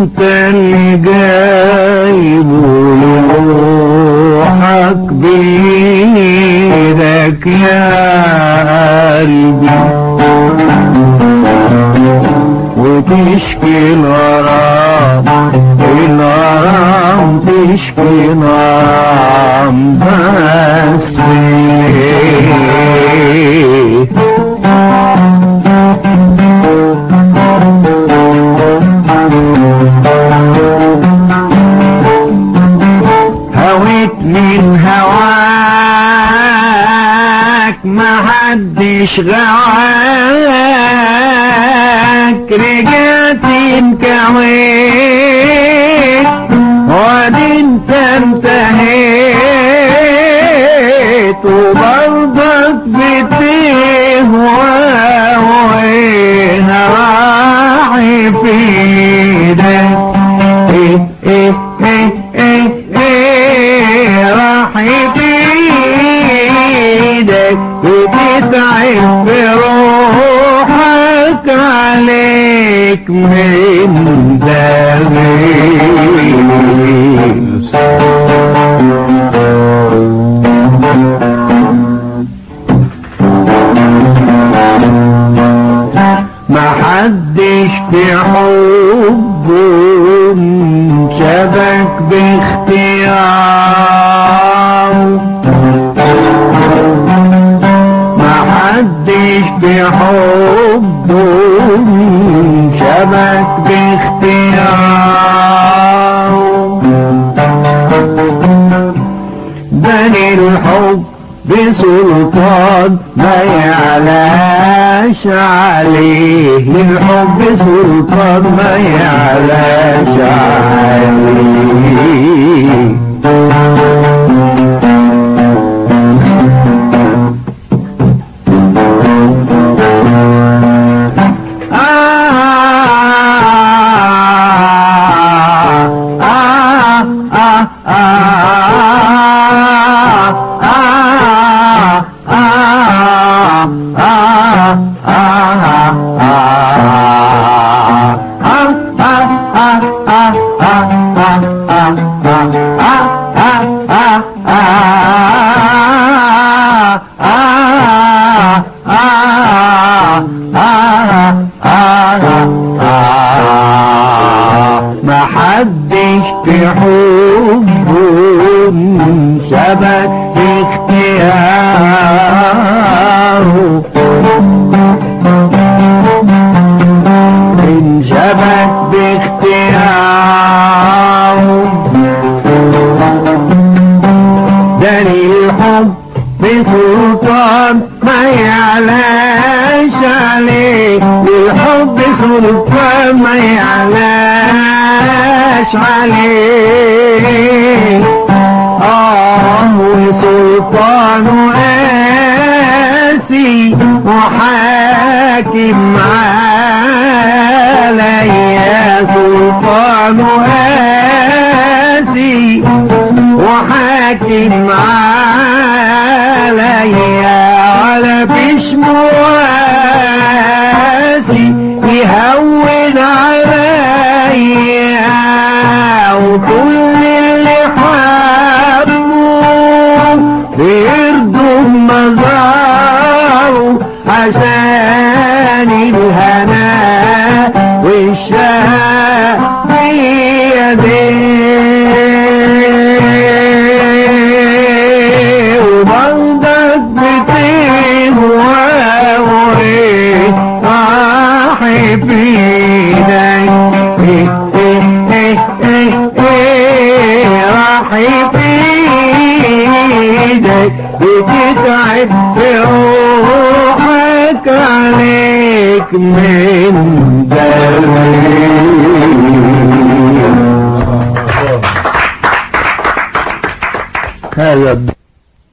انت اللي جايبه لروحك بإيدك يا قلبي وتشكي الغرام الغرام تشكي الغرام بس ليه هويت من هواك ما حدش غواك رجعت انكويت وادي انت انتهيت وبرضك بتهوى وهنا راحي في ايدك ايه ايه ايه ايه ايه راحي في ايدك وتتعب بروحك عليك من ما حدش في حبه شبك باختياره ما حدش بحبه شبك باختياره بني الحب بسلطان ما يعلاش عليه الحب سلطان ما يعلاش عليه ما حدش في حبه شبك اختياره من شبك باختياره دليل الحب بسلطان ما يعلاش عليه الحب سلطان ما يعلاش عليه آه وسلطانه قاسي وحاكم عليا سلطانه قاسي وحاكم عليا ولا فيش مواسي يهون عليا وكل اللي حبه بيرضوا بمزاره عشان الهنا والشافية دي وبرضك بتهوى وإيه راحب ايدك إيه إيه إيه إيه إيه راحب ايدك بتتعب بروحك عليك من دليل هذا